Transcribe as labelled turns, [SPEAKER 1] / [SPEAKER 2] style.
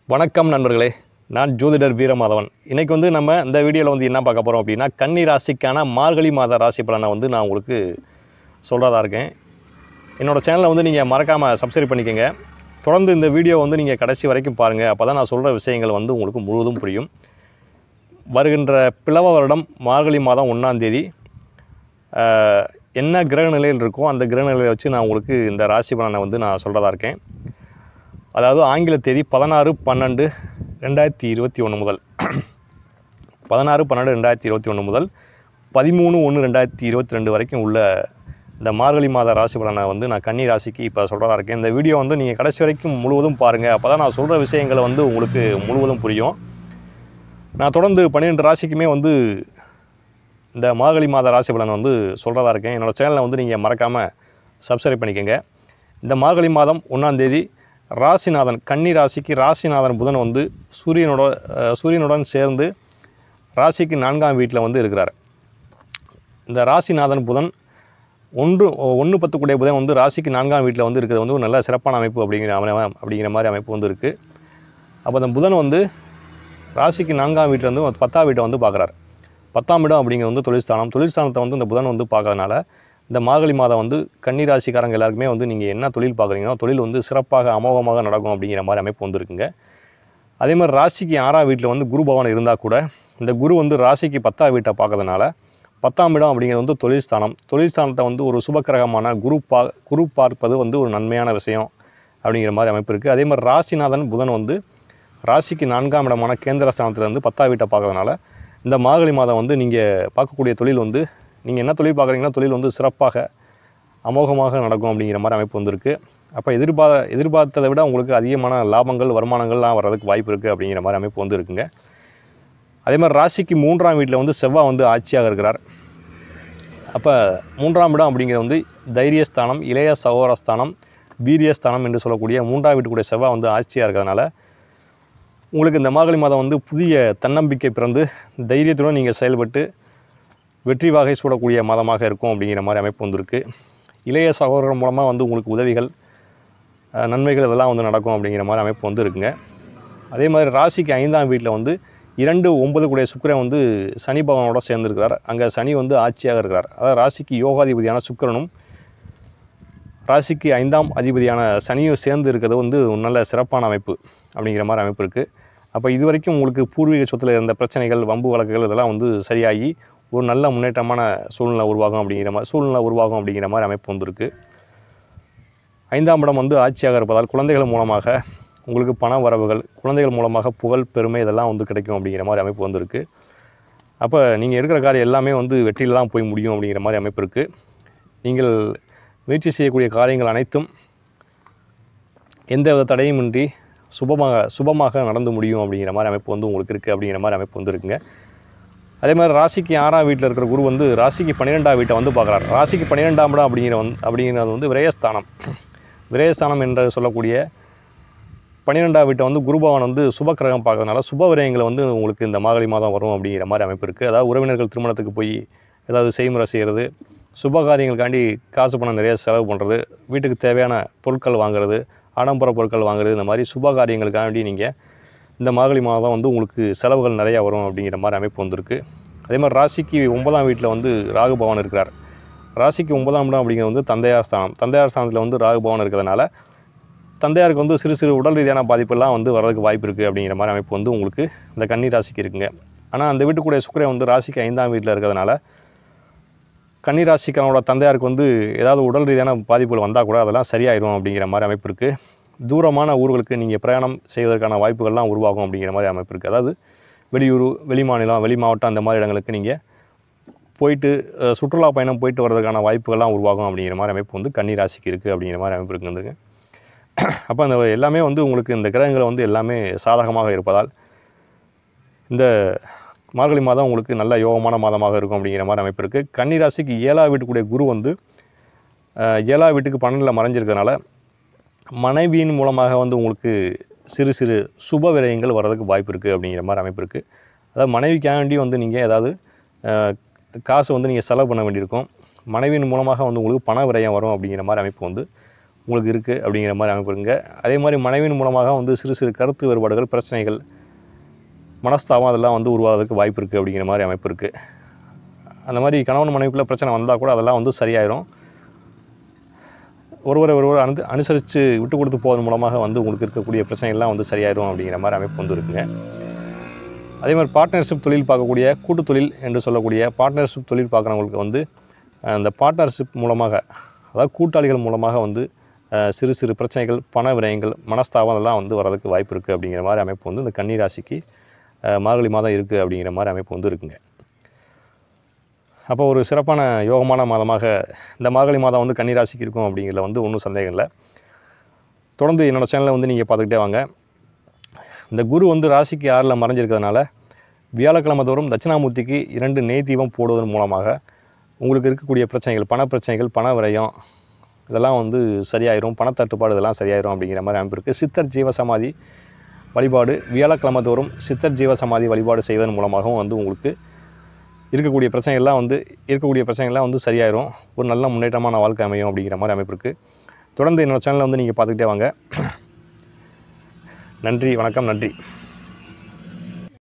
[SPEAKER 1] வணக்கம் நண்பர்களே நான் ஜோதிடர் வீரமாதவன் இன்னைக்கு வந்து நம்ம இந்த வீடியோவில் வந்து என்ன பார்க்க போகிறோம் அப்படின்னா கன்னி ராசிக்கான மார்கழி மாத ராசி பலனை வந்து நான் உங்களுக்கு சொல்கிறதா இருக்கேன் என்னோடய சேனலை வந்து நீங்கள் மறக்காமல் சப்ஸ்கிரைப் பண்ணிக்கோங்க தொடர்ந்து இந்த வீடியோ வந்து நீங்கள் கடைசி வரைக்கும் பாருங்கள் அப்போ தான் நான் சொல்கிற விஷயங்கள் வந்து உங்களுக்கு முழுவதும் புரியும் வருகின்ற பிளவ வருடம் மார்கழி மாதம் ஒன்றாம் தேதி ஆஹ், என்ன கிரக நிலையில் இருக்கோ அந்த கிரக நிலையை வச்சு நான் உங்களுக்கு இந்த ராசி பலனை வந்து நான் சொல்கிறதா இருக்கேன் அதாவது ஆங்கில தேதி பதினாறு பன்னெண்டு ரெண்டாயிரத்தி இருபத்தி ஒன்று முதல் பதினாறு பன்னெண்டு ரெண்டாயிரத்தி இருபத்தி ஒன்று முதல் பதிமூணு ஒன்று ரெண்டாயிரத்தி இருபத்தி ரெண்டு வரைக்கும் உள்ள இந்த மார்கழி மாத ராசி பலனை வந்து நான் கன்னி ராசிக்கு இப்போ சொல்கிறதா இருக்கேன் இந்த வீடியோ வந்து நீங்கள் கடைசி வரைக்கும் முழுவதும் பாருங்கள் அப்போ தான் நான் சொல்கிற விஷயங்களை வந்து உங்களுக்கு முழுவதும் புரியும் நான் தொடர்ந்து பன்னிரெண்டு ராசிக்குமே வந்து இந்த மார்கழி மாத ராசி பலன் வந்து சொல்கிறதா இருக்கேன் என்னோடய சேனலை வந்து நீங்கள் மறக்காமல் சப்ஸ்கிரைப் பண்ணிக்கோங்க இந்த மார்கழி மாதம் ஒன்றாம் தேதி ராசிநாதன் கன்னி ராசிக்கு ராசிநாதன் புதன் வந்து சூரியனோட அஹ், சூரியனுடன் சேர்ந்து ராசிக்கு நான்காம் வீட்டில் வந்து இருக்கிறார் இந்த ராசிநாதன் புதன் ஒன்று ஒன்று பத்துக்குடைய புதன் வந்து ராசிக்கு நான்காம் வீட்டில் வந்து இருக்கிறது வந்து ஒரு நல்ல சிறப்பான அமைப்பு அப்படிங்கிற அமை- அப்படிங்கிற மாதிரி அமைப்பு வந்து இருக்குது அப்போ அந்த புதன் வந்து ராசிக்கு நான்காம் வீட்டில் வந்து பத்தாம் வீட்டை வந்து பார்க்குறாரு பத்தாம் இடம் அப்படிங்கிறது வந்து தொழில்ஸ்தானம் தொழில்ஸ்தானத்தை வந்து இந்த புதன் வந்து பார்க்கறதுனால இந்த மார்கழி மாதம் வந்து கன்னி ராசிக்காரங்க எல்லாருக்குமே வந்து நீங்கள் என்ன தொழில் பார்க்குறீங்களோ தொழில் வந்து சிறப்பாக அமோகமாக நடக்கும் அப்படிங்கிற மாதிரி அமைப்பு வந்து இருக்குங்க அதே மாதிரி ராசிக்கு ஆறாம் வீட்டில் வந்து குரு பவன் இருந்தால் கூட இந்த குரு வந்து ராசிக்கு பத்தாம் வீட்டை பார்க்கறதுனால பத்தாம் இடம் அப்படிங்கிறது வந்து தொழில் ஸ்தானம் தொழில் ஸ்தானத்தை வந்து ஒரு சுபக்கிரகமான குரு பா குரு பார்ப்பது வந்து ஒரு நன்மையான விஷயம் அப்படிங்கிற மாதிரி அமைப்பு இருக்குது அதே மாதிரி ராசிநாதன் புதன் வந்து ராசிக்கு நான்காம் இடமான கேந்திர ஸ்தானத்துல இருந்து பத்தாம் வீட்டை பார்க்கறதுனால இந்த மார்கழி மாதம் வந்து நீங்கள் பார்க்கக்கூடிய தொழில் வந்து நீங்கள் என்ன தொழில் பார்க்குறீங்கன்னா தொழில் வந்து சிறப்பாக அமோகமாக நடக்கும் அப்படிங்கிற மாதிரி அமைப்பு வந்திருக்கு அப்போ எதிர்பார எதிர்பார்த்ததை விட உங்களுக்கு அதிகமான லாபங்கள் வருமானங்கள்லாம் வர்றதுக்கு வாய்ப்பு இருக்குது அப்படிங்கிற மாதிரி அமைப்பு வந்து இருக்குங்க அதே மாதிரி ராசிக்கு மூன்றாம் வீட்டில் வந்து செவ்வாய் வந்து ஆட்சியாக இருக்கிறார் அப்போ மூன்றாம் இடம் அப்படிங்கிறது வந்து தைரியஸ்தானம் இளைய சகோதரஸ்தானம் வீரியஸ்தானம் என்று சொல்லக்கூடிய மூன்றாம் வீட்டுக்குடைய செவ்வாய் வந்து ஆட்சியாக இருக்கிறதுனால உங்களுக்கு இந்த மார்கழி மாதம் வந்து புதிய தன்னம்பிக்கை பிறந்து தைரியத்துடன் நீங்கள் செயல்பட்டு வெற்றி வாகை சூடக்கூடிய மாதமாக இருக்கும் அப்படிங்கிற மாதிரி அமைப்பு வந்திருக்கு இளைய சகோதரர் மூலமாக வந்து உங்களுக்கு உதவிகள் அஹ், நன்மைகள் இதெல்லாம் வந்து நடக்கும் அப்படிங்கிற மாதிரி அமைப்பு வந்து இருக்குங்க அதே மாதிரி ராசிக்கு ஐந்தாம் வீட்டில் வந்து இரண்டு ஒன்பது கூடிய சுக்கிரன் வந்து சனி பகவானோட சேர்ந்துருக்கிறார் அங்கே சனி வந்து ஆட்சியாக இருக்கிறார் அதாவது ராசிக்கு யோகாதிபதியான சுக்கிரனும் ராசிக்கு ஐந்தாம் அதிபதியான சனியும் சேர்ந்து இருக்கிறது வந்து ஒரு நல்ல சிறப்பான அமைப்பு அப்படிங்கிற மாதிரி அமைப்பு இருக்குது அப்போ இது வரைக்கும் உங்களுக்கு பூர்வீக சொத்தில் இருந்த பிரச்சனைகள் வம்பு வழக்குகள் இதெல்லாம் வந்து சரியாகி ஒரு நல்ல முன்னேற்றமான சூழ்நிலை உருவாகும் அப்படிங்கிற மாதிரி சூழ்நிலை உருவாகும் அப்படிங்கிற மாதிரி அமைப்பு வந்திருக்கு ஐந்தாம் இடம் வந்து ஆட்சியாக இருப்பதால் குழந்தைகள் மூலமாக உங்களுக்கு பண வரவுகள் குழந்தைகள் மூலமாக புகழ் பெருமை இதெல்லாம் வந்து கிடைக்கும் அப்படிங்கிற மாதிரி அமைப்பு வந்திருக்கு அப்போ நீங்கள் எடுக்கிற காரியம் எல்லாமே வந்து வெற்றியில் தான் போய் முடியும் அப்படிங்கிற மாதிரி அமைப்பு இருக்குது நீங்கள் முயற்சி செய்யக்கூடிய காரியங்கள் அனைத்தும் எந்தவித தடையுமின்றி சுபமாக சுபமாக நடந்து முடியும் அப்படிங்கிற மாதிரி அமைப்பு வந்து உங்களுக்கு இருக்குது அப்படிங்கிற மாதிரி அமைப்பு வந்து இருக்குங்க அதே மாதிரி ராசிக்கு ஆறாம் வீட்டில் இருக்கிற குரு வந்து ராசிக்கு பன்னிரெண்டாம் வீட்டை வந்து பார்க்குறாரு ராசிக்கு பன்னிரெண்டாம் இடம் அப்படிங்கிற வந்து அப்படிங்கிறது வந்து விரயஸ்தானம் விரயஸ்தானம் என்று சொல்லக்கூடிய பன்னிரெண்டாம் வீட்டை வந்து குருபவன் வந்து சுபக்கிரகம் பார்க்கறதுனால சுப விரயங்களை வந்து உங்களுக்கு இந்த மார்கழி மாதம் வரும் அப்படிங்கிற மாதிரி அமைப்பு இருக்குது அதாவது உறவினர்கள் திருமணத்துக்கு போய் ஏதாவது செய்முறை செய்கிறது சுப காரியங்களுக்காண்டி காசு பணம் நிறைய செலவு பண்ணுறது வீட்டுக்கு தேவையான பொருட்கள் வாங்குறது ஆடம்பர பொருட்கள் வாங்குறது இந்த மாதிரி சுப காரியங்களுக்காண்டி நீங்கள் இந்த மார்கழி மாதம் வந்து உங்களுக்கு செலவுகள் நிறையா வரும் அப்படிங்கிற மாதிரி அமைப்பு வந்திருக்கு அதே மாதிரி ராசிக்கு ஒன்பதாம் வீட்டில் வந்து ராகு பவன் இருக்கிறார் ராசிக்கு ஒன்பதாம் இடம் அப்படிங்கிறது வந்து தந்தையார் ஸ்தானம் தந்தையார் ஸ்தானத்தில் வந்து ராகு பவன் இருக்கிறதுனால தந்தையாருக்கு வந்து சிறு சிறு உடல் ரீதியான பாதிப்பெல்லாம் வந்து வரதுக்கு வாய்ப்பு இருக்குது அப்படிங்கிற மாதிரி அமைப்பு வந்து உங்களுக்கு இந்த கன்னி ராசிக்கு இருக்குங்க ஆனால் அந்த வீட்டுக்குடைய சுக்கிரன் வந்து ராசிக்கு ஐந்தாம் வீட்டில் இருக்கிறதுனால கன்னி ராசிக்காரனோட தந்தையாருக்கு வந்து ஏதாவது உடல் ரீதியான பாதிப்புகள் வந்தால் கூட அதெல்லாம் சரியாயிடும் அப்படிங்கிற மாதிரி அமைப்பு இருக்குது தூரமான ஊர்களுக்கு நீங்கள் பிரயாணம் செய்வதற்கான வாய்ப்புகள்லாம் உருவாகும் அப்படிங்கிற மாதிரி அமைப்பு இருக்குது அதாவது வெளியூர் வெளி மாநிலம் வெளி மாவட்டம் அந்த மாதிரி இடங்களுக்கு நீங்கள் போயிட்டு அஹ், சுற்றுலா பயணம் போயிட்டு வர்றதுக்கான வாய்ப்புகள்லாம் உருவாகும் அப்படிங்கிற மாதிரி அமைப்பு வந்து கன்னி ராசிக்கு இருக்குது அப்படிங்கிற மாதிரி அமைப்பு இருக்குதுங்க அப்போ அந்த எல்லாமே வந்து உங்களுக்கு இந்த கிரகங்கள் வந்து எல்லாமே சாதகமாக இருப்பதால் இந்த மார்கழி மாதம் உங்களுக்கு நல்ல யோகமான மாதமாக இருக்கும் அப்படிங்கிற மாதிரி அமைப்பு இருக்குது கன்னி ராசிக்கு ஏழாவது வீட்டுக்குடைய குரு வந்து அஹ், ஏழாவது வீட்டுக்கு பன்னெண்டில் மறைஞ்சிருக்கிறதுனால மனைவியின் மூலமாக வந்து உங்களுக்கு சிறு சிறு சுப விரயங்கள் வர்றதுக்கு வாய்ப்பு இருக்குது அப்படிங்கிற மாதிரி அமைப்பு இருக்குது அதாவது மனைவிக்காண்டி வந்து நீங்கள் ஏதாவது அஹ், காசு வந்து நீங்கள் செலவு பண்ண வேண்டியிருக்கும் மனைவியின் மூலமாக வந்து உங்களுக்கு பண விரயம் வரும் அப்படிங்கிற மாதிரி அமைப்பு வந்து உங்களுக்கு இருக்குது அப்படிங்கிற மாதிரி அமைப்பு இருக்குங்க அதே மாதிரி மனைவியின் மூலமாக வந்து சிறு சிறு கருத்து வேறுபாடுகள் பிரச்சனைகள் மனஸ்தாபம் அதெல்லாம் வந்து உருவாகிறதுக்கு வாய்ப்பு இருக்குது அப்படிங்கிற மாதிரி அமைப்பு இருக்குது அந்த மாதிரி கணவன் மனைவிக்குள்ள பிரச்சனை வந்தால் கூட அதெல்லாம் வந்து சரியாயிரும் ஒருவரை ஒருவர் அனு அனுசரித்து விட்டு கொடுத்து போவதன் மூலமாக வந்து உங்களுக்கு இருக்கக்கூடிய பிரச்சனைகள்லாம் வந்து சரியாயிரும் அப்படிங்கிற மாதிரி அமைப்பு வந்து இருக்குங்க அதே மாதிரி பார்ட்னர்ஷிப் தொழில் பார்க்கக்கூடிய கூட்டு தொழில் என்று சொல்லக்கூடிய பார்ட்னர்ஷிப் தொழில் பார்க்குறவங்களுக்கு வந்து அஹ், இந்த பார்ட்னர்ஷிப் மூலமாக அதாவது கூட்டாளிகள் மூலமாக வந்து அஹ், சிறு சிறு பிரச்சனைகள் பண விரயங்கள் மனஸ்தாபம் அதெல்லாம் வந்து வரதுக்கு வாய்ப்பு இருக்குது அப்படிங்கிற மாதிரி அமைப்பு வந்து இந்த கன்னி ராசிக்கு அஹ், மார்கழி மாதம் இருக்குது அப்படிங்கிற மாதிரி அமைப்பு வந்து இருக்குங்க அப்போ ஒரு சிறப்பான யோகமான மாதமாக இந்த மார்கழி மாதம் வந்து கன்னி ராசிக்கு இருக்கும் அப்படிங்கிறதுல வந்து ஒன்றும் சந்தேகம் இல்லை தொடர்ந்து என்னோடய சேனலை வந்து நீங்கள் பார்த்துக்கிட்டே வாங்க இந்த குரு வந்து ராசிக்கு ஆறில் மறைஞ்சிருக்கிறதுனால வியாழக்கிழமை தோறும் தட்சிணாமூர்த்திக்கு இரண்டு நெய் தீபம் போடுவதன் மூலமாக உங்களுக்கு இருக்கக்கூடிய பிரச்சனைகள் பண பிரச்சனைகள் பண விரயம் இதெல்லாம் வந்து சரியாயிரும் பணத்தட்டுப்பாடு இதெல்லாம் சரியாயிரும் அப்படிங்கிற மாதிரி அமைப்பு இருக்குது சித்தர் ஜீவசமாதி வழிபாடு வியாழக்கிழமை தோறும் சித்தர் ஜீவசமாதி வழிபாடு செய்வதன் மூலமாகவும் வந்து உங்களுக்கு இருக்கக்கூடிய பிரச்சனைகள்லாம் வந்து இருக்கக்கூடிய பிரச்சனைகள்லாம் வந்து சரியாயிரும் ஒரு நல்ல முன்னேற்றமான வாழ்க்கை அமையும் அப்படிங்கிற மாதிரி அமைப்பு இருக்குது தொடர்ந்து என்னோட சேனலை வந்து நீங்கள் பார்த்துக்கிட்டே வாங்க நன்றி வணக்கம் நன்றி